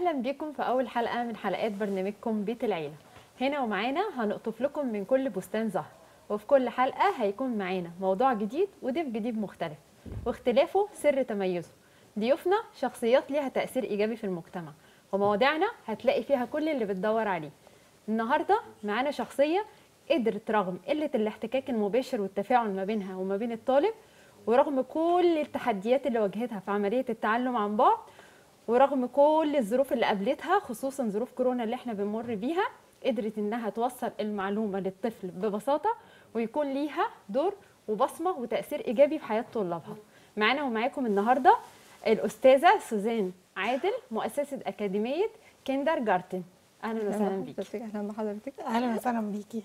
اهلا بيكم في اول حلقه من حلقات برنامجكم بيت العيله هنا ومعانا هنقطف لكم من كل بستان زهر وفي كل حلقه هيكون معانا موضوع جديد وضيف جديد مختلف واختلافه سر تميزه ضيوفنا شخصيات ليها تاثير ايجابي في المجتمع ومواضيعنا هتلاقي فيها كل اللي بتدور عليه النهارده معانا شخصيه قدرت رغم قله الاحتكاك المباشر والتفاعل ما بينها وما بين الطالب ورغم كل التحديات اللي واجهتها في عمليه التعلم عن بعد ورغم كل الظروف اللي قابلتها خصوصا ظروف كورونا اللي احنا بنمر بيها قدرت انها توصل المعلومه للطفل ببساطه ويكون ليها دور وبصمه وتاثير ايجابي في حياه طلابها معانا ومعاكم النهارده الاستاذه سوزان عادل مؤسسه اكاديميه كيندر جارتن اهلا وسهلا بيكي اهلا بحضرتك اهلا وسهلا بيكي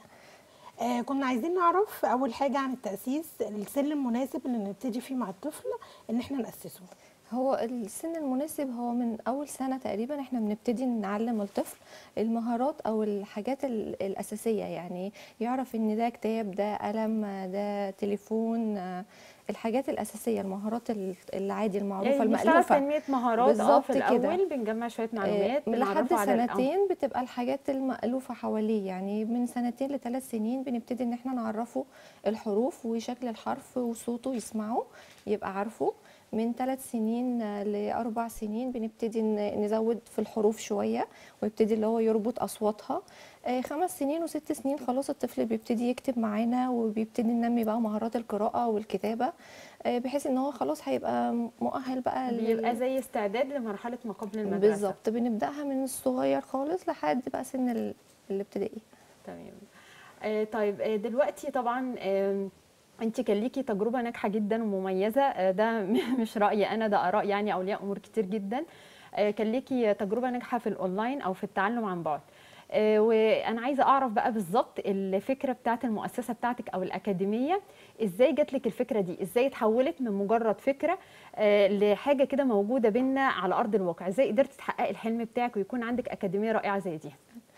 آه كنا عايزين نعرف اول حاجه عن التاسيس السن المناسب اللي نبتدي فيه مع الطفل ان احنا ناسسه هو السن المناسب هو من اول سنه تقريبا احنا بنبتدي نعلم الطفل المهارات او الحاجات ال- الاساسيه يعني يعرف ان ده كتاب ده قلم ده تليفون آه، الحاجات الاساسيه المهارات ال- العادي المعروفه يعني بنشتغل المالوفه تنميه مهارات اه بالظبط في كده. الاول بنجمع شويه معلومات آه، لحد بنعرفه على الأمر. سنتين بتبقى الحاجات المألوفة حواليه يعني من سنتين لثلاث سنين بنبتدي ان احنا نعرفه الحروف وشكل الحرف وصوته يسمعه يبقى عارفه من ثلاث سنين آه، لأربع سنين بنبتدي ن- نزود في الحروف شوية ويبتدي اللي هو يربط أصواتها آه، خمس سنين وست سنين خلاص الطفل بيبتدي يكتب معانا وبيبتدي ننمي بقى مهارات القراءة والكتابة آه، بحيث ان هو خلاص هيبقى مؤهل بقى لل- بيبقى زي استعداد لمرحله ما قبل المدرسه بالظبط بنبداها من الصغير خالص لحد بقى سن ال- الابتدائي تمام آه طيب آه دلوقتي طبعا آه انت كان ليكي تجربه ناجحه جدا ومميزه آه ده مش رايي انا ده اراء يعني اولياء امور كتير جدا آه كان ليكي تجربه ناجحه في الاونلاين او في التعلم عن بعد آه وانا عايزه اعرف بقى بالظبط الفكره بتاعت المؤسسه بتاعتك او الاكاديميه ازاي جات لك الفكره دي ازاي اتحولت من مجرد فكره آه لحاجه كده موجوده بينا على ارض الواقع ازاي قدرتي تحققي الحلم بتاعك ويكون عندك اكاديميه رائعه زي دي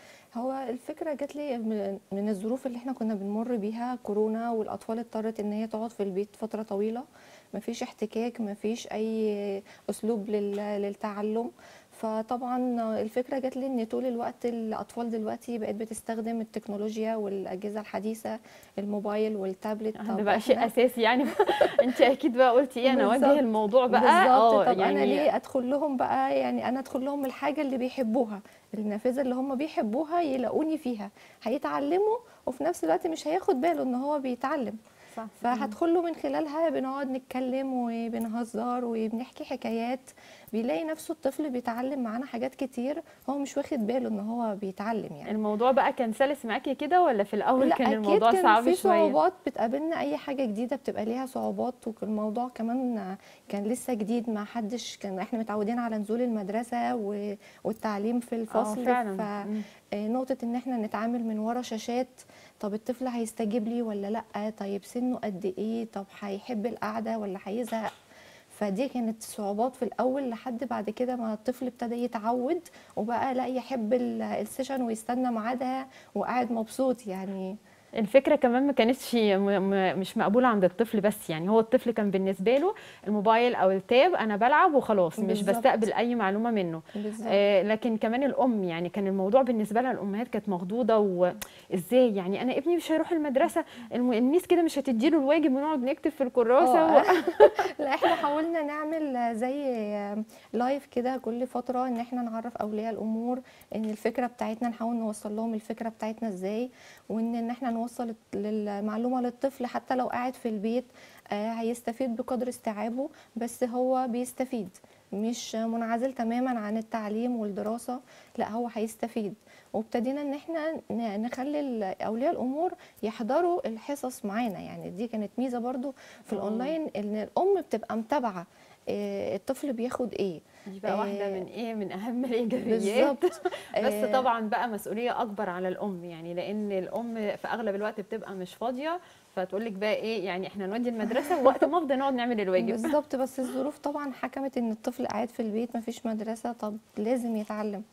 هو الفكره جات لي من- من الظروف اللي احنا كنا بنمر بيها كورونا والاطفال اضطرت ان هي تقعد في البيت فتره طويله مفيش احتكاك مفيش اي اسلوب لل- للتعلم فطبعا الفكره جات لي ان طول الوقت الاطفال دلوقتي بقت بتستخدم التكنولوجيا والاجهزه الحديثه الموبايل والتابلت ده طب بقى شيء إحنا- اساسي يعني انت اكيد بقى قلتي ايه انا بالظبط. اواجه الموضوع بقى بالظبط طب يعني انا ليه ادخل لهم بقى يعني انا ادخل لهم الحاجه اللي بيحبوها النافذه اللي هم بيحبوها يلاقوني فيها هيتعلموا وفي نفس الوقت مش هياخد باله ان هو بيتعلم صح فهدخل له من خلالها بنقعد نتكلم وبنهزر وبنحكي حكايات بيلاقي نفسه الطفل بيتعلم معانا حاجات كتير هو مش واخد باله ان هو بيتعلم يعني الموضوع بقى كان سلس معاكي كده ولا في الاول لا كان اكيد الموضوع كان صعب في شويه صعوبات بتقابلنا اي حاجه جديده بتبقى ليها صعوبات والموضوع كمان كان لسه جديد ما حدش كان احنا متعودين على نزول المدرسه و- والتعليم في اه الفصل فعلا مم. فنقطه ان احنا نتعامل من ورا شاشات طب الطفل هيستجيب لي ولا لا طيب سنه قد ايه طب هيحب القعده ولا هيزهق فدي كانت صعوبات في الاول لحد بعد كده ما الطفل ابتدى يتعود وبقى لا يحب ال- السيشن ويستنى ميعادها وقاعد مبسوط يعني الفكره كمان ما كانتش م- م- مش مقبوله عند الطفل بس يعني هو الطفل كان بالنسبه له الموبايل او التاب انا بلعب وخلاص مش بالظبط. بستقبل اي معلومه منه بالظبط آه لكن كمان الام يعني كان الموضوع بالنسبه لها الامهات كانت مخضوضه وازاي يعني انا ابني مش هيروح المدرسه الم- الميس كده مش هتديله الواجب ونقعد نكتب في الكراسه آه. و... لا احنا حاولنا نعمل زي لايف كده كل فتره ان احنا نعرف اولياء الامور ان الفكره بتاعتنا نحاول نوصل لهم الفكره بتاعتنا ازاي وان ان احنا نوصل المعلومه للطفل حتى لو قاعد في البيت آه، هيستفيد بقدر استيعابه بس هو بيستفيد مش منعزل تماما عن التعليم والدراسه لا هو هيستفيد وابتدينا ان احنا ن- نخلي ال- اولياء الامور يحضروا الحصص معانا يعني دي كانت ميزه برضو في آه. الاونلاين ان الام بتبقى متابعه آه، الطفل بياخد ايه دي بقى واحده آه، من ايه من اهم الايجابيات بالظبط بس آه، طبعا بقى مسؤوليه اكبر على الام يعني لان الام في اغلب الوقت بتبقى مش فاضيه فتقول لك بقى ايه يعني احنا نودي المدرسه ووقت ما افضى نقعد نعمل الواجب بالظبط بس الظروف طبعا حكمت ان الطفل قاعد في البيت مفيش مدرسه طب لازم يتعلم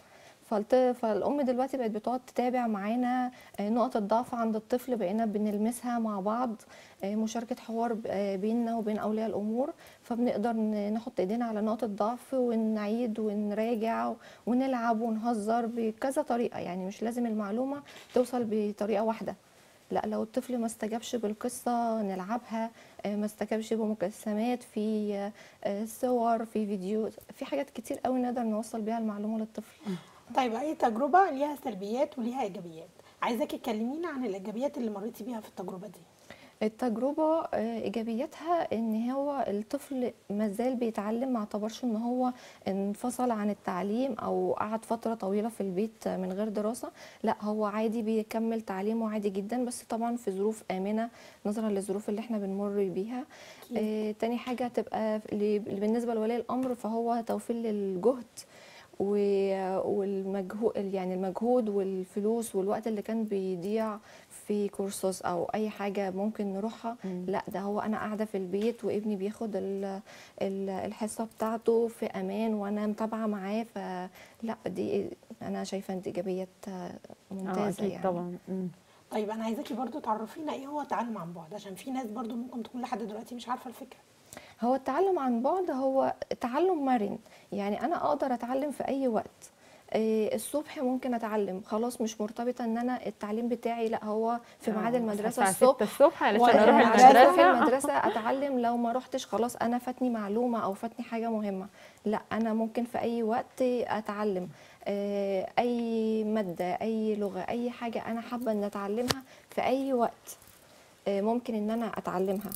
فالت... فالام دلوقتي بقت بتقعد تتابع معانا آه، نقط الضعف عند الطفل بقينا بنلمسها مع بعض آه، مشاركه حوار ب- آه، بيننا وبين اولياء الامور فبنقدر ن- نحط ايدينا على نقط الضعف ونعيد ونراجع ونلعب ونهزر بكذا طريقه يعني مش لازم المعلومه توصل بطريقه واحده لا لو الطفل ما استجابش بالقصة نلعبها آه، ما استجابش بمجسمات في آه، آه، صور في فيديو في حاجات كتير قوي نقدر نوصل بيها المعلومة للطفل طيب اي تجربه ليها سلبيات وليها ايجابيات عايزاكي تكلمينا عن الايجابيات اللي مريتي بيها في التجربه دي التجربة آه، إيجابيتها إن هو الطفل مازال بيتعلم ما اعتبرش إن هو انفصل عن التعليم أو قعد فترة طويلة في البيت من غير دراسة لا هو عادي بيكمل تعليمه عادي جدا بس طبعا في ظروف آمنة نظرا للظروف اللي احنا بنمر بيها آه تاني حاجة تبقى اللي بالنسبة لولي الأمر فهو توفير للجهد و- والمجهود يعني المجهود والفلوس والوقت اللي كان بيضيع في كورسات او اي حاجه ممكن نروحها مم. لا ده هو انا قاعده في البيت وابني بياخد ال- ال- الحصه بتاعته في امان وانا متابعه معاه فلا دي انا شايفه ان دي ايجابيات اه ممتازه اكيد يعني طبعا مم. طيب انا عايزاكي برضو تعرفينا ايه هو التعلم عن بعد عشان في ناس برضو ممكن تكون لحد دلوقتي مش عارفه الفكره هو التعلم عن بعد هو تعلم مرن يعني انا اقدر اتعلم في اي وقت إيه، الصبح ممكن اتعلم خلاص مش مرتبطه ان انا التعليم بتاعي لا هو في ميعاد آه، المدرسه الساعة الصبح 6 الصبح علشان وأنا اروح عشان عشان اروح المدرسه المدرسه اتعلم لو ما روحتش خلاص انا فاتني معلومه او فاتني حاجه مهمه لا انا ممكن في اي وقت اتعلم آه، اي ماده اي لغه اي حاجه انا حابه ان اتعلمها في اي وقت آه، ممكن ان انا اتعلمها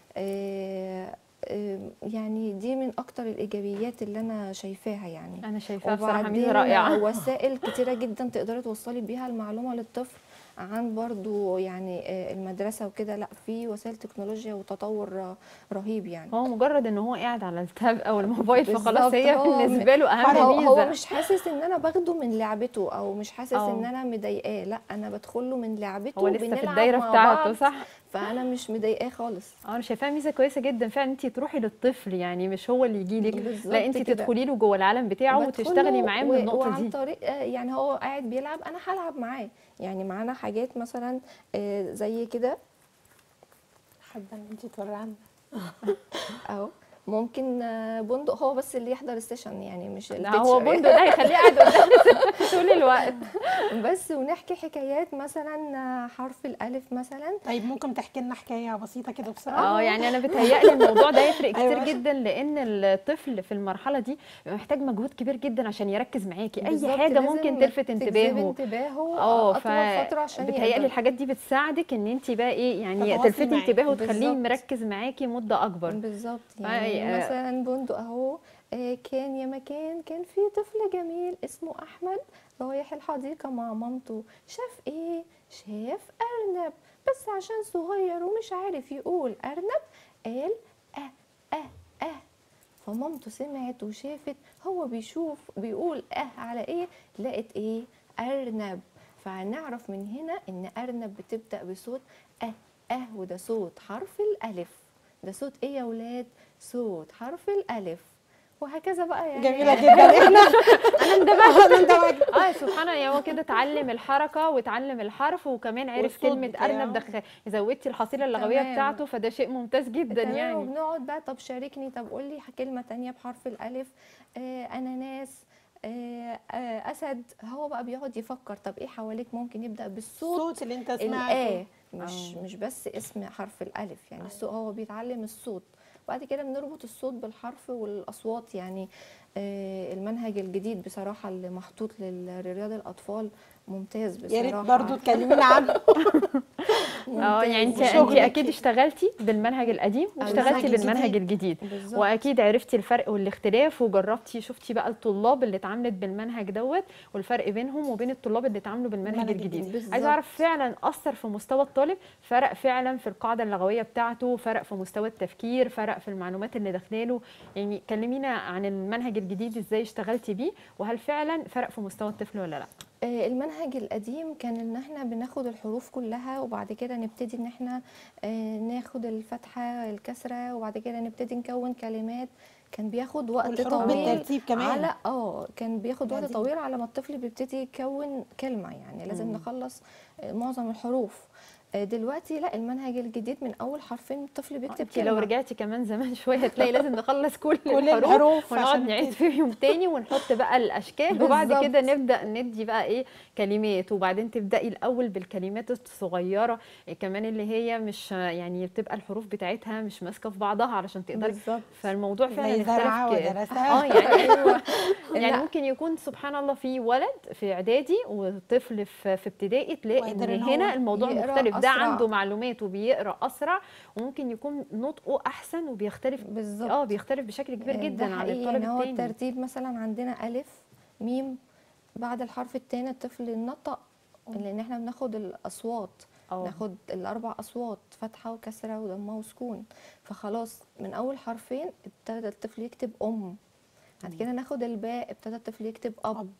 آه، آه، يعني دي من اكتر الايجابيات اللي انا شايفاها يعني انا شايفاها بصراحه وبعدين ميزه رائعه وسائل كتيرة جدا تقدري توصلي بيها المعلومة للطفل عن برضو يعني آه، المدرسة وكده لا في وسائل تكنولوجيا وتطور آه، رهيب يعني هو مجرد ان هو قاعد على التاب او الموبايل فخلاص بالظبط، هي هو بالنسبه له اهم هو, هو ميزه مش حاسس ان انا باخده من لعبته او مش حاسس أو. ان انا مضايقاه لا انا بدخله من لعبته هو لسه في وبنلعب الدايره مع بتاعته بعض، صح فانا مش مضايقاه خالص اه انا شايفاها ميزه كويسه جدا فعلا انت تروحي للطفل يعني مش هو اللي يجي لك بالظبط لا انت كده. تدخلي له جوه العالم بتاعه بدخله وتشتغلي معاه من و- النقطه وعن دي طريق آه، يعني هو قاعد بيلعب انا هلعب معاه يعني معانا حاجات مثلا آه، زي كده حابه ان انت تورينا اهو ممكن آه، بندق هو بس اللي يحضر السيشن يعني مش لا هو التيتشر بندق ده هيخليه قاعد قدام طول الوقت بس ونحكي حكايات مثلا آه، حرف الالف مثلا طيب ممكن تحكي لنا حكايه بسيطه كده بسرعه اه يعني انا بتهيألي الموضوع ده يفرق كتير أيوة. جدا لان الطفل في المرحله دي بيبقى محتاج مجهود كبير جدا عشان يركز معاكي اي بالظبط، حاجه لازم ممكن تلفت تجذب انتباهه انتباهه اه اطول فتره عشان بتهيألي يقدر. الحاجات دي بتساعدك ان انت بقى ايه يعني تتواصلي تلفتي معاه. انتباهه وتخليه بالظبط. مركز معاكي مده اكبر بالظبط أي- يعني آه. مثلا بندق اهو آه، كان يا مكان كان في طفل جميل اسمه احمد رايح الحديقه مع مامته شاف ايه شاف ارنب بس عشان صغير ومش عارف يقول ارنب قال اه اه اه فمامته سمعت وشافت هو بيشوف بيقول اه على ايه لقت ايه ارنب فهنعرف من هنا ان ارنب بتبدا بصوت اه اه وده صوت حرف الالف ده صوت ايه يا ولاد صوت حرف الالف وهكذا بقى يعني جميله جدا احنا انا اندمجت انا اندمجت اه سبحان الله يعني هو كده اتعلم الحركه واتعلم الحرف وكمان عرف والصوت كلمه بتاعه. ارنب دخ... زودتي الحصيله اللغويه تمام. بتاعته فده شيء ممتاز جدا تمام يعني وبنقعد بقى طب شاركني طب قول لي كلمه تانية بحرف الالف آه اناناس آه آه اسد هو بقى بيقعد يفكر طب ايه حواليك ممكن يبدا بالصوت الصوت اللي انت سمعته الآ مش أو. مش بس اسم حرف الألف يعني الصوت هو بيتعلم الصوت وبعد كده بنربط الصوت بالحرف والأصوات يعني آه، المنهج الجديد بصراحة اللي محطوط لل- لرياض الأطفال ممتاز بصراحة يا ريت برضه تكلمينا عنه اه يعني انت ممتاز. انت وشغلك اكيد فيه. اشتغلتي بالمنهج القديم واشتغلتي المنهج بالمنهج الجديد. الجديد بالظبط. واكيد عرفتي الفرق والاختلاف وجربتي شفتي بقى الطلاب اللي اتعاملت بالمنهج دوت والفرق بينهم وبين الطلاب اللي اتعاملوا بالمنهج المنهج الجديد الجديد. بالظبط. عايزه اعرف فعلا اثر في مستوى الطالب فرق فعلا في القاعده اللغويه بتاعته فرق في مستوى التفكير فرق في المعلومات اللي داخلاله يعني كلمينا عن المنهج الجديد ازاي اشتغلتي بيه وهل فعلا فرق في مستوى الطفل ولا لا آه، المنهج القديم كان ان احنا بناخد الحروف كلها وبعد كده نبتدي ان احنا آه، ناخد الفتحة الكسرة وبعد كده نبتدي نكون كلمات كان بياخد وقت والحروف طويل بالترتيب كمان. على اه كان بياخد وقت قديم. طويل على ما الطفل بيبتدي يكون كلمة يعني لازم مم. نخلص آه، معظم الحروف آه، دلوقتي لا المنهج الجديد من اول حرفين الطفل بيكتب انت لو كلمة رجعتي كمان زمان شويه هتلاقي لازم نخلص كل, كل الحروف الحروف ونقعد عشان نعيد نبتدي. فيهم تاني ونحط بقى الاشكال وبعد بالظبط. كده نبدا ندي بقى ايه كلمات وبعدين تبداي الاول بالكلمات الصغيره كمان اللي هي مش يعني بتبقى الحروف بتاعتها مش ماسكه في بعضها علشان تقدري بالظبط فالموضوع فعلا زي زرعة اختلف ك- ودرسها اه يعني ايوه يعني لا. ممكن يكون سبحان الله في ولد في اعدادي وطفل في في ابتدائي تلاقي وقادر ان إن هو هنا الموضوع يقرأ مختلف ده أسرع. عنده معلومات وبيقرا اسرع وممكن يكون نطقه احسن وبيختلف بالظبط اه بيختلف بشكل كبير ده جدا عن حقيقي، الطالب يعني هو التاني الترتيب مثلا عندنا ألف ميم بعد الحرف التاني الطفل نطق لأن احنا بناخد الأصوات اه ناخد الأربع أصوات فتحة وكسرة وضمة وسكون فخلاص من أول حرفين ابتدى الطفل يكتب أم بعد كده ناخد الباء ابتدى الطفل يكتب أب أب.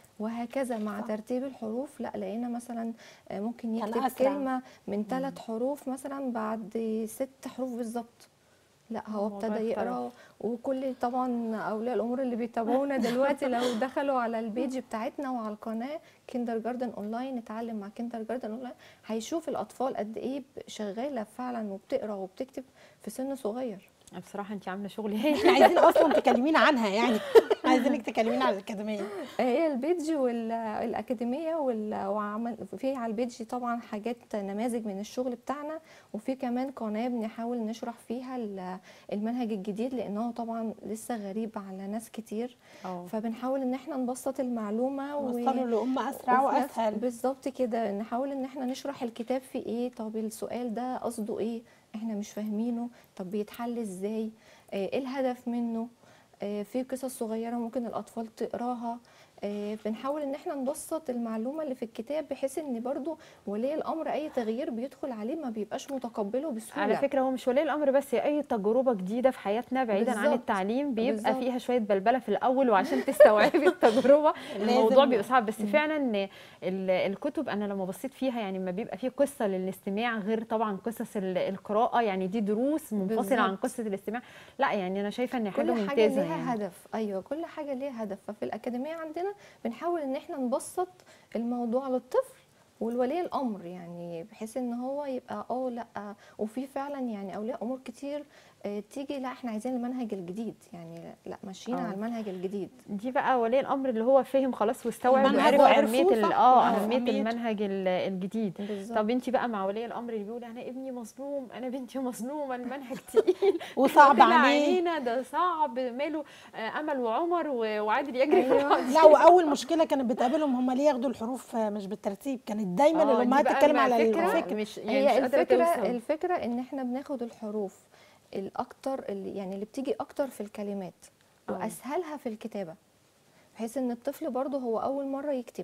وهكذا مع صح. ترتيب الحروف لا لقينا مثلا آه، ممكن كان يكتب أسرع. كلمة من ثلاث حروف مثلا بعد ست حروف بالظبط لا هو الموضوع ابتدى اختلف. يقرا وكل طبعا اولياء الامور اللي بيتابعونا دلوقتي لو دخلوا على البيج بتاعتنا وعلى القناه كيندر جاردن اونلاين نتعلم مع كيندر جاردن اونلاين هيشوف الاطفال قد ايه شغاله فعلا وبتقرا وبتكتب في سن صغير بصراحه انت عامله شغل هايل احنا عايزين اصلا تكلمينا عنها يعني عايزينك تكلمينا عن الاكاديميه هي البيج والاكاديميه وال- وعمل في على البيج طبعا حاجات نماذج من الشغل بتاعنا وفي كمان قناه بنحاول نشرح فيها ال- المنهج الجديد لانه طبعا لسه غريب على ناس كتير اه فبنحاول ان احنا نبسط المعلومه و- وصلوا لأم أسرع وفي نفس- وأسهل بالظبط كده نحاول ان احنا نشرح الكتاب في ايه طب السؤال ده قصده ايه احنا مش فاهمينه طب بيتحل ازاي آه، ايه الهدف منه آه، في قصص صغيره ممكن الاطفال تقراها آه، بنحاول ان احنا نبسط المعلومه اللي في الكتاب بحيث ان برضو ولي الامر اي تغيير بيدخل عليه ما بيبقاش متقبله بسهوله على فكره هو مش ولي الامر بس هي اي تجربه جديده في حياتنا بعيدا عن بالظبط. التعليم بيبقى بالظبط. فيها شويه بلبله في الاول وعشان تستوعبي التجربه الموضوع لازم- بيبقى صعب بس فعلا ال- الكتب انا لما بصيت فيها يعني ما بيبقى في قصه للاستماع غير طبعا قصص ال- القراءه يعني دي دروس منفصله عن بالظبط. قصه الاستماع لا يعني انا شايفه ان حاجه كل حاجه ممتازه ليها يعني هدف ايوه كل حاجه ليها هدف ففي الاكاديميه عندنا بنحاول ان احنا نبسط الموضوع للطفل والولي الامر يعني بحيث ان هو يبقى اه لا وفي فعلا يعني اولياء امور كتير آه، تيجي لا احنا عايزين المنهج الجديد يعني لا ماشيين آه. على المنهج الجديد دي بقى ولي الامر اللي هو فهم خلاص واستوعب المنهج وعرف وعرفوه اهميه ال- صح، اه وعرف اهميه أهميته. المنهج ال- الجديد بالظبط طب انت بقى مع ولي الامر اللي بيقول انا ابني مظلوم انا بنتي مظلومه المنهج تقيل وصعب طلع عليه علينا ده صعب ماله آه، امل وعمر و- وعادل يجري في أيوة. الحوض لا واول مشكله كانت بتقابلهم هم ليه ياخدوا الحروف مش بالترتيب كانت دايما آه، دي الامهات بقى تتكلم مع على فكرة الفكره مش يعني مش هي قادره الفكره توصل الفكره ان احنا بناخد الحروف الاكتر اللي يعني اللي بتيجي اكتر في الكلمات آه. واسهلها في الكتابه بحيث ان الطفل برضه هو اول مره يكتب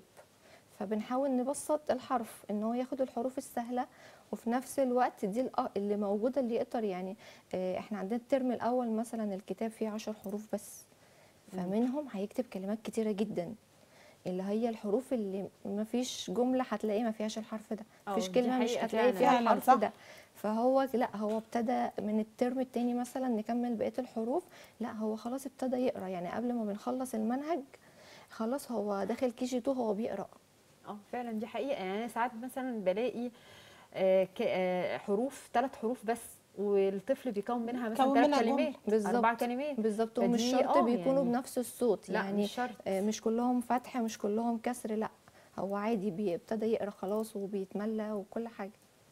فبنحاول نبسط الحرف ان هو ياخد الحروف السهله وفي نفس الوقت دي الأ- اللي موجوده اللي يقدر يعني آه، احنا عندنا الترم الاول مثلا الكتاب فيه عشر حروف بس فمنهم هيكتب كلمات كتيره جدا اللي هي الحروف اللي ما فيش جمله هتلاقي ما فيهاش الحرف ده أه، مفيش دي كلمه مش حقيقة هتلاقي فعلا. فيها فعلا، الحرف صح. ده فهو لا هو ابتدى من الترم التاني مثلا نكمل بقيه الحروف لا هو خلاص ابتدى يقرا يعني قبل ما بنخلص المنهج خلاص هو داخل كي جي 2 هو بيقرا اه فعلا دي حقيقه يعني انا ساعات مثلا بلاقي آه، ك- آه، حروف ثلاث حروف بس والطفل بيكون منها مثلا كون ثلاث منها جملة. كلمات بالظبط. اربع كلمات بالظبط فدي ومش شرط آه، بيكونوا يعني- بنفس الصوت لا يعني مش شرط آه، مش كلهم فتح مش كلهم كسر لا هو عادي بيبتدى يقرا خلاص وبيتملى وكل حاجه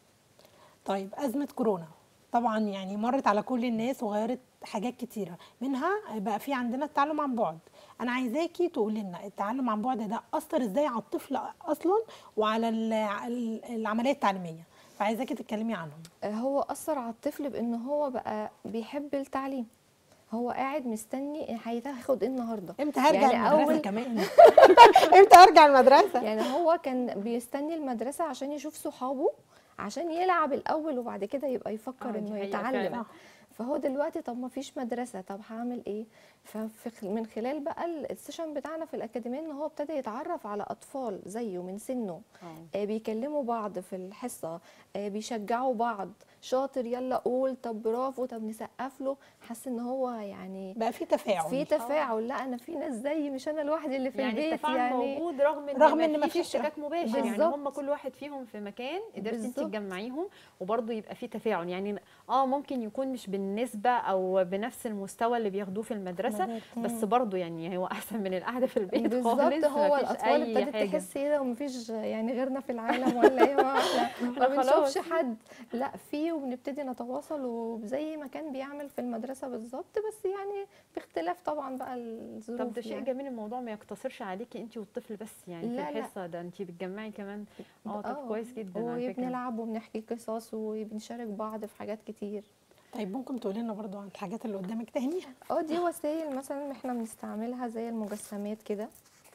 طيب ازمه كورونا طبعا يعني مرت على كل الناس وغيرت حاجات كتيره منها بقى في عندنا التعلم عن بعد انا عايزاكي تقولي لنا التعلم عن بعد ده اثر ازاي على الطفل اصلا وعلى ال- ال- العمليه التعليميه فعايزاكي تتكلمي عنهم آه، هو اثر على الطفل بان هو بقى بيحب التعليم هو قاعد مستني هياخد ايه النهارده امتى هرجع يعني المدرسه أول- كمان امتى هرجع المدرسه يعني هو كان بيستني المدرسة عشان يشوف صحابه عشان يلعب الأول وبعد كده يبقى آه، يفكر دي إنه حقيقة يتعلم فعلا. فهو دلوقتي طب ما فيش مدرسه طب هعمل ايه ففي خ- من خلال بقى ال- السيشن بتاعنا في الاكاديميه ان هو ابتدى يتعرف على اطفال زيه من سنه اه آه، بيكلموا بعض في الحصه آه، بيشجعوا بعض شاطر يلا قول طب برافو طب نسقف له حاسس ان هو يعني بقى في تفاعل في تفاعل لا انا في ناس زيي مش انا لوحدي اللي في يعني البيت التفاعل يعني موجود رغم ان رغم ما إن فيش مفيش اشتراك مباشر يعني بالظبط. هم كل واحد فيهم في مكان قدرتي انت بالظبط. تجمعيهم وبرضه يبقى في تفاعل يعني اه ممكن يكون مش بالنسبه او بنفس المستوى اللي بياخدوه في المدرسه بس برضه يعني هو احسن من القعده في البيت بالظبط خالص هو مفيش الاطفال أي ابتدت حاجة. تحس ايه ده ومفيش يعني غيرنا في العالم ولا ايه ما احنا ما إحنا خلاص. بنشوفش حد لا في وبنبتدي نتواصل وزي ما كان بيعمل في المدرسه بالظبط بس يعني باختلاف طبعا بقى الظروف طب ده شيء يعني. جميل الموضوع ما يقتصرش عليكي انت والطفل بس يعني لا، في لا. الحصه ده انت بتجمعي كمان اه طب آه، كويس جدا على فكره وبنلعب وبنحكي قصص وبنشارك بعض في حاجات كتير طيب ممكن تقولي لنا برضو عن الحاجات اللي قدامك تاني اه دي وسائل مثلا احنا بنستعملها زي المجسمات كده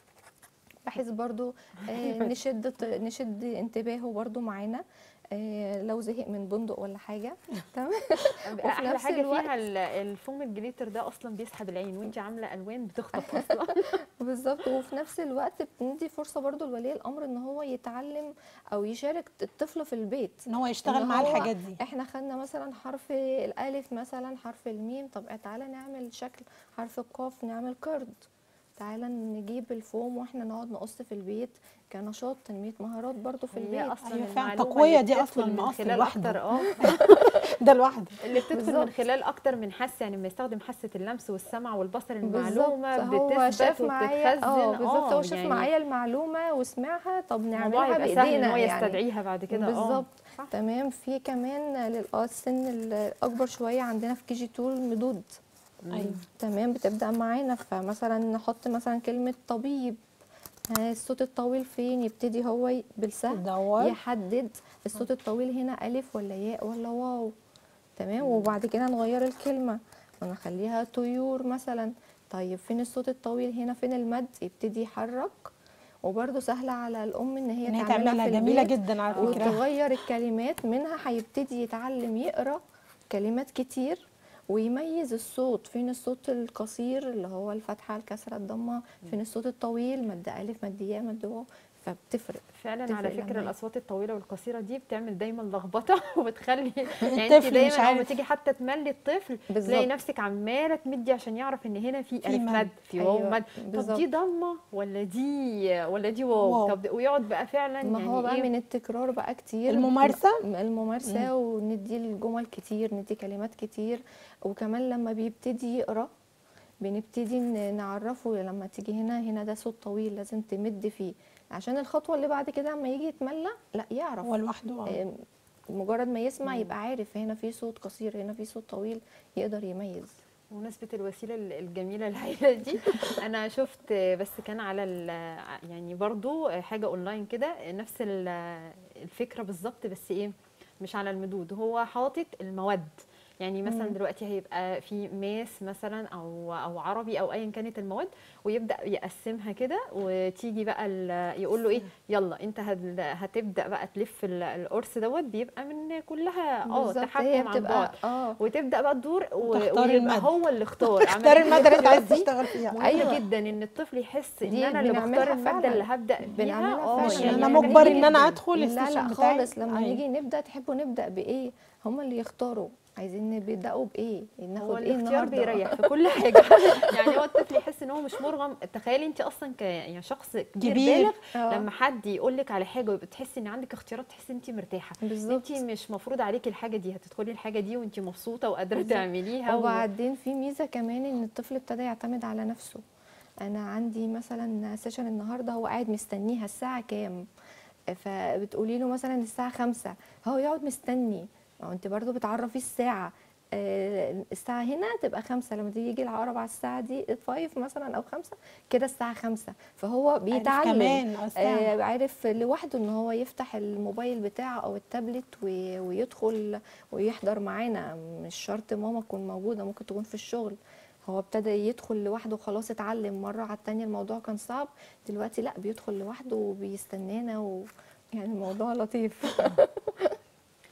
بحيث برضو آه، نشد نشد انتباهه برضو معانا آه، لو زهق من بندق ولا حاجه تمام وفي احلى نفس حاجه الوقت فيها ال- الفوم الجليتر ده اصلا بيسحب العين وانت عامله الوان بتخطف اصلا بالظبط وفي نفس الوقت بندي فرصه برضو لولي الامر ان هو يتعلم او يشارك الطفل في البيت ان هو يشتغل إن مع هو الحاجات دي احنا خدنا مثلا حرف الالف مثلا حرف الميم طب تعالى نعمل شكل حرف القاف نعمل كارد تعالى نجيب الفوم واحنا نقعد نقص في البيت كنشاط تنميه مهارات برضو في هي البيت اصلا أيوة فعلا، المعلومة التقوية اللي دي بتدخل أصلاً من مقص خلال لوحده. اكتر اه ده لوحده اللي بتدخل من بالظبط. خلال اكتر من حاسه يعني لما يستخدم حاسه اللمس والسمع والبصر بالظبط المعلومه هو بتثبت شاف معايا وبتتخزن اه بالظبط هو شاف يعني معايا المعلومه وسمعها طب الموضوع نعملها يبقى سهل ان بايدينا هو يعني يستدعيها بعد كده اه بالظبط صح. تمام في كمان لل- آه، السن الاكبر شويه عندنا في كي جي 2 المدود ايوه تمام بتبدا معانا فمثلا نحط مثلا كلمه طبيب ها الصوت الطويل فين يبتدي هو ي- بالسهل دور يحدد الصوت الطويل هنا الف ولا ياء ولا واو تمام وبعد كده نغير الكلمه ونخليها طيور مثلا طيب فين الصوت الطويل هنا فين المد يبتدي يحرك وبرده سهله على الام ان هي ان هي تعملها تعملها في جميله البيت جدا على فكره وتغير الكلمات منها هيبتدي يتعلم يقرا كلمات كتير ويميز الصوت فين الصوت القصير اللي هو الفتحه الكسره الضمه فين الصوت الطويل مد الف مد ياء مد واو فبتفرق فعلا على تفرق فكره لما- الاصوات الطويله والقصيره دي بتعمل دايما لخبطه وبتخلي يعني انت الطفل دايما مش لما عارف. تيجي حتى تملي الطفل تلاقي بالظبط. نفسك عماله تمدي عشان يعرف ان هنا في الف مد. مد في واو أيوة، مد طب بالظبط. دي ضمه ولا دي ولا دي واو, واو. طب ويقعد بقى فعلا ما يعني هو بقى ايه من التكرار بقى كتير الممارسة؟ م- الممارسة وندي الجمل كتير ندي كلمات كتير وكمان لما بيبتدي يقرا بنبتدي ن- نعرفه لما تيجي هنا هنا ده صوت طويل لازم تمد فيه عشان الخطوة اللي بعد كده لما يجي يتملى لا يعرف هو لوحده آه. آم، مجرد ما يسمع يبقى عارف هنا في صوت قصير هنا في صوت طويل يقدر يميز بمناسبة الوسيلة ال- الجميلة الهائلة دي أنا شفت بس كان على ال- يعني برضو حاجة أونلاين كده نفس ال- الفكرة بالظبط بس إيه مش على المدود هو حاطط المواد يعني مثلا مم. دلوقتي هيبقى في ماس مثلا او او عربي او ايا كانت المواد ويبدا يقسمها كده وتيجي بقى ال- يقول له ايه يلا انت هت- هتبدا بقى تلف ال- القرص دوت بيبقى من كلها اه بالظبط، هي تحكم عن بتبقى- بعد اه وتبدا بقى تدور و- وتختار ويبقى المادة. هو اللي اختار اختار عملية الماده اللي انت عايز الاختيار دي تشتغل فيها مهم أيوة. جدا ان الطفل يحس ان دي انا اللي بنعملها بختار الماده فعلا. اللي هبدا بيها بنعملها اه فعلا عشان يعني انا يعني مجبر بنيجي ان انا نبدأ- ادخل لا السيشن لا بتاعي خالص لما أيوة. نيجي نبدا تحبوا نبدا بايه هم اللي يختاروا عايزين بيبداوا بايه هو ناخد ايه الاختيار النهارده بيريح في كل حاجه يعني هو الطفل يحس ان هو مش مرغم تخيلي انت اصلا ك يعني شخص كبير, كبير. بالغ آه. لما حد يقول لك على حاجه ويبقى تحسي ان عندك اختيارات تحسي انت مرتاحه بالظبط انت مش مفروض عليكي الحاجه دي هتدخلي الحاجه دي وانت مبسوطه وقادره بالظبط. تعمليها و... وبعدين في ميزه كمان ان الطفل ابتدى يعتمد على نفسه انا عندي مثلا سيشن النهارده هو قاعد مستنيها الساعه كام فبتقولي له مثلا الساعه خمسة هو يقعد مستني ما هو انت برضو بتعرفي الساعه آه، الساعة هنا تبقى خمسة لما تيجي يجي العقرب على الساعة دي فايف مثلا أو خمسة كده الساعة خمسة فهو بيتعلم كمان آه، الساعة. آه، عارف لوحده ان هو يفتح الموبايل بتاعه او التابلت و- ويدخل ويحضر معانا مش شرط ماما تكون موجوده ممكن تكون في الشغل هو ابتدى يدخل لوحده خلاص اتعلم مره على التانية الموضوع كان صعب دلوقتي لا بيدخل لوحده وبيستنانا و... يعني الموضوع لطيف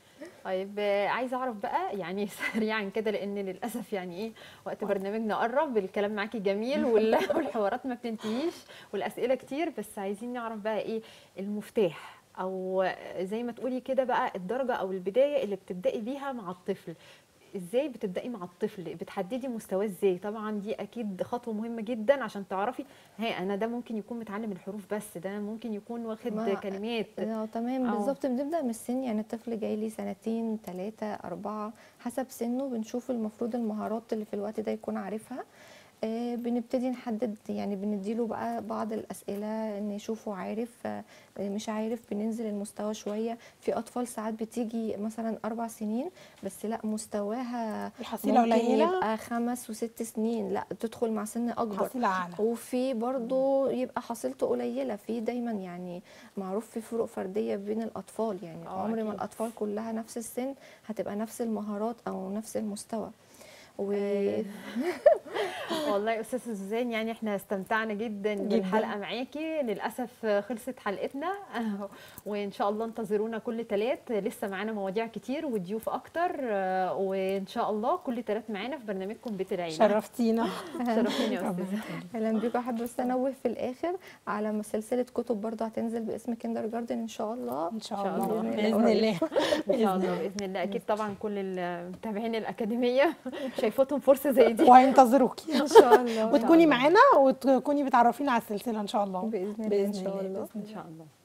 طيب آه، عايزه اعرف بقى يعني سريعا كده لان للاسف يعني ايه وقت برنامجنا قرب الكلام معاكي جميل وال- والحوارات ما بتنتهيش والاسئله كتير بس عايزين نعرف بقى ايه المفتاح او زي ما تقولي كده بقى الدرجه او البدايه اللي بتبداي بيها مع الطفل ازاي بتبداي مع الطفل بتحددي مستواه ازاي طبعا دي اكيد خطوه مهمه جدا عشان تعرفي هي انا ده ممكن يكون متعلم الحروف بس ده ممكن يكون واخد ما- كلمات اه تمام أو- بالظبط بنبدا من السن يعني الطفل جاي لي سنتين ثلاثة أربعة حسب سنه بنشوف المفروض المهارات اللي في الوقت ده يكون عارفها آه بنبتدي نحدد يعني بنديله بقى بعض الأسئلة إن يشوفه عارف آه مش عارف بننزل المستوى شوية في أطفال ساعات بتيجي مثلا أربع سنين بس لا مستواها الحصيله ممكن قليله يبقى خمس وست سنين لا تدخل مع سن أكبر حصيله اعلى وفي برضه يبقى حصيلته قليله في دايما يعني معروف في فروق فرديه بين الاطفال يعني آه، عمر ما أكيد. الاطفال كلها نفس السن هتبقى نفس المهارات او نفس المستوى و آه، والله يا استاذه سوزان يعني احنا استمتعنا جدا, جداً. بالحلقه معاكي للاسف خلصت حلقتنا وان شاء الله انتظرونا كل تلات لسه معانا مواضيع كتير وضيوف اكتر آه، وان شاء الله كل تلات معانا في برنامجكم بيت العيله شرفتينا شرفتيني يا ربنا استاذه يخليك. اهلا بيكم احب بس انوه في الاخر على سلسله كتب برضه هتنزل باسم كيندر جاردن ان شاء الله ان شاء إن شاء الله الله. باذن الله ان شاء الله باذن الله اكيد طبعا كل المتابعين الاكاديميه شايفتهم فرصه زي دي وهينتظروكي ان شاء الله وتكوني معانا وتكوني بتعرفينا على السلسله ان شاء الله باذن الله ان شاء الله بإذن ان شاء الله